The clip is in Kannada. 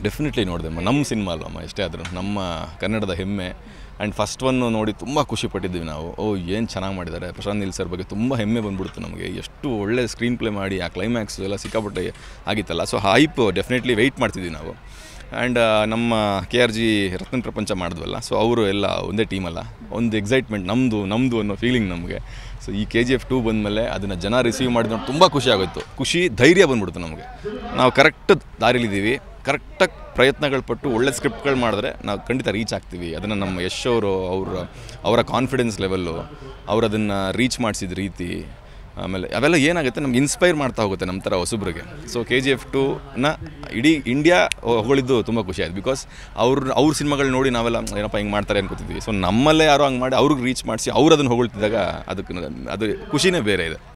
ಡೆಫಿನೆಟ್ಲಿ ನೋಡಿದೆ ನಮ್ಮ ಸಿನಿಮಾ ಅಲ್ವಮ್ಮ ಎಷ್ಟೇ ಆದರೂ ನಮ್ಮ ಕನ್ನಡದ ಹೆಮ್ಮೆ ಆ್ಯಂಡ್ ಫಸ್ಟ್ ಒನ್ ನೋಡಿ ತುಂಬ ಖುಷಿ ಪಟ್ಟಿದ್ವಿ ನಾವು ಓ ಏನು ಚೆನ್ನಾಗಿ ಮಾಡಿದ್ದಾರೆ ಪ್ರಶಾಂತ್ ನೀಲ್ ಸರ್ ಬಗ್ಗೆ ತುಂಬ ಹೆಮ್ಮೆ ಬಂದ್ಬಿಡ್ತು ನಮಗೆ ಎಷ್ಟು ಒಳ್ಳೆ ಸ್ಕ್ರೀನ್ ಪ್ಲೇ ಮಾಡಿ ಆ ಕ್ಲೈಮ್ಯಾಕ್ಸ್ ಎಲ್ಲ ಸಿಕ್ಕಾಪಟ್ಟೆ ಆಗಿತ್ತಲ್ಲ ಸೊ ಹೈಪ್ ಡೆಫಿನೆಟ್ಲಿ ವೆಯ್ಟ್ ಮಾಡ್ತಿದ್ವಿ ನಾವು ಆ್ಯಂಡ್ ನಮ್ಮ ಕೆ ಆರ್ ಜಿ ರತ್ನ ಪ್ರಪಂಚ ಮಾಡಿದ್ವಲ್ಲ ಸೊ ಅವರು ಎಲ್ಲ ಒಂದೇ ಟೀಮಲ್ಲ ಒಂದು ಎಕ್ಸೈಟ್ಮೆಂಟ್ ನಮ್ಮದು ನಮ್ಮದು ಅನ್ನೋ ಫೀಲಿಂಗ್ ನಮಗೆ ಸೊ ಈ ಕೆ ಜಿ ಎಫ್ ಟೂ ಬಂದಮೇಲೆ ಅದನ್ನು ಜನ ರಿಸೀವ್ ಮಾಡಿದ್ರೆ ತುಂಬ ಖುಷಿ ಆಗೋಯ್ತು ಖುಷಿ ಧೈರ್ಯ ಬಂದ್ಬಿಡ್ತು ನಮಗೆ ನಾವು ಕರೆಕ್ಟ್ ದಾರಿಲಿದ್ದೀವಿ ಕರೆಕ್ಟಾಗಿ ಪ್ರಯತ್ನಗಳು ಪಟ್ಟು ಒಳ್ಳೆ ಸ್ಕ್ರಿಪ್ಟ್ಗಳು ಮಾಡಿದ್ರೆ ನಾವು ಖಂಡಿತ ರೀಚ್ ಆಗ್ತೀವಿ ಅದನ್ನು ನಮ್ಮ ಯಶ್ ಅವರು ಅವರ ಅವರ ಕಾನ್ಫಿಡೆನ್ಸ್ ಲೆವೆಲ್ಲು ಅವ್ರು ಅದನ್ನು ರೀಚ್ ಮಾಡಿಸಿದ ರೀತಿ ಆಮೇಲೆ ಅವೆಲ್ಲ ಏನಾಗುತ್ತೆ ನಮ್ಗೆ ಇನ್ಸ್ಪೈರ್ ಮಾಡ್ತಾ ಹೋಗುತ್ತೆ ನಮ್ಮ ಥರ ಹೊಸಬ್ರಿಗೆ ಸೊ ಕೆ ಜಿ ಎಫ್ ಟೂನ ಇಡೀ ಇಂಡಿಯಾ ಹೊಗಳಿದ್ದು ತುಂಬ ಖುಷಿ ಆಯ್ತು ಬಿಕಾಸ್ ಅವ್ರ ಅವ್ರ ಸಿನಿಮಾಗಳು ನೋಡಿ ನಾವೆಲ್ಲ ಏನಪ್ಪ ಹಿಂಗೆ ಮಾಡ್ತಾರೆ ಅನ್ಕೋತಿದ್ವಿ ಸೊ ನಮ್ಮಲ್ಲೇ ಯಾರೋ ಹಂಗೆ ಮಾಡಿ ಅವ್ರಿಗೆ ರೀಚ್ ಮಾಡಿಸಿ ಅವ್ರು ಅದನ್ನು ಹೊಗಳ್ತಿದ್ದಾಗ ಅದಕ್ಕೆ ಅದು ಖುಷಿನೇ ಬೇರೆ ಇದೆ